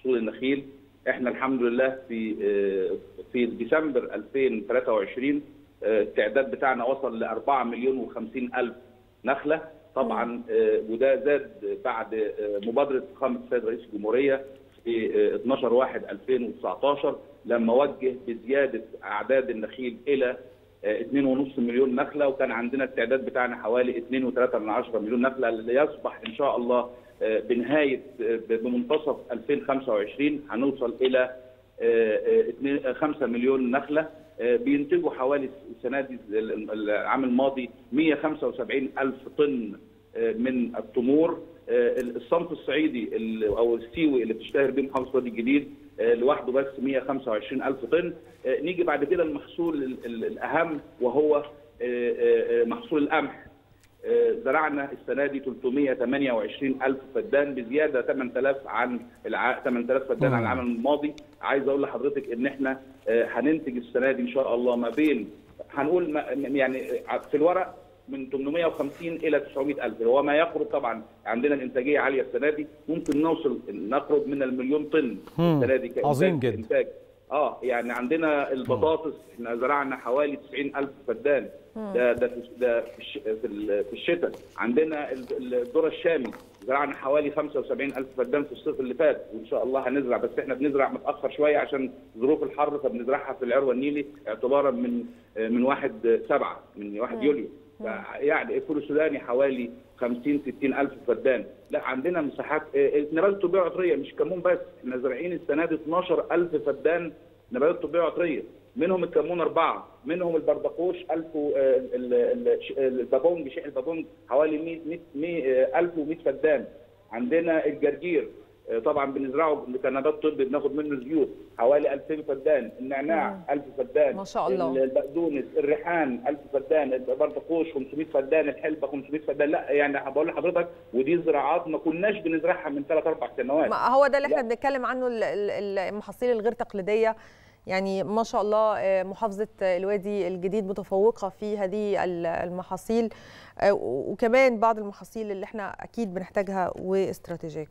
محصول النخيل احنا الحمد لله في في ديسمبر 2023 التعداد بتاعنا وصل ل 4 مليون و50 الف نخله طبعا وده زاد بعد مبادره فخامه السيد رئيس الجمهوريه في 12 1 2019 لما وجه بزياده اعداد النخيل الى 2.5 مليون نخله وكان عندنا التعداد بتاعنا حوالي 2.3 مليون نخله اللي يصبح ان شاء الله بنهايه بمنتصف 2025 هنوصل الى 5 مليون نخله بينتجوا حوالي السنه دي العام الماضي 175 الف طن من التمور الصنف الصعيدي او السيوي اللي بتشتهر به محافظه وادي الجديد لوحده بس 125 الف طن نيجي بعد كده المحصول الاهم وهو محصول القمح زرعنا السنه دي 328 الف فدان بزياده 8000 عن الع... 8000 فدان عن العام الماضي عايز اقول لحضرتك ان احنا هننتج السنه دي ان شاء الله ما بين هنقول يعني في الورق من 850 الى 900 الف هو ما يقرب طبعا عندنا الانتاجيه عاليه السنه دي ممكن نوصل نقرب من المليون طن السنه دي عظيم جدا إنتاج. اه يعني عندنا البطاطس احنا زرعنا حوالي 90 الف فدان ده ده في ده في في الشتاء عندنا الذره الشامي زرعنا حوالي 75 الف فدان في الصيف اللي فات وان شاء الله هنزرع بس احنا بنزرع متاخر شويه عشان ظروف الحر فبنزرعها في العروه النيلي اعتبارا من من 1 7 من 1 يوليو يعني الفول السوداني حوالي 50 60 الف فدان لا عندنا مساحات نباتات طبيه عطريه مش كمون بس احنا زارعين السنه دي 12 الف فدان نباتات طبيه عطريه منهم الكمون اربعه منهم البردقوش 1000 البابونج شيء البابونج حوالي 100 100 1100 فدان عندنا الجرجير طبعا بنزرعه كنبات طبي بناخد منه زيوت حوالي 2000 فدان النعناع 1000 فدان ما شاء الله البقدونس الريحان 1000 فدان البردقوش 500 فدان الحلبه 500 فدان لا يعني بقول لحضرتك ودي زراعات ما كناش بنزرعها من ثلاث اربع سنوات ما هو ده اللي احنا بنتكلم عنه المحاصيل الغير تقليديه يعني ما شاء الله محافظة الوادي الجديد متفوقة في هذه المحاصيل وكمان بعض المحاصيل اللي احنا أكيد بنحتاجها واستراتيجية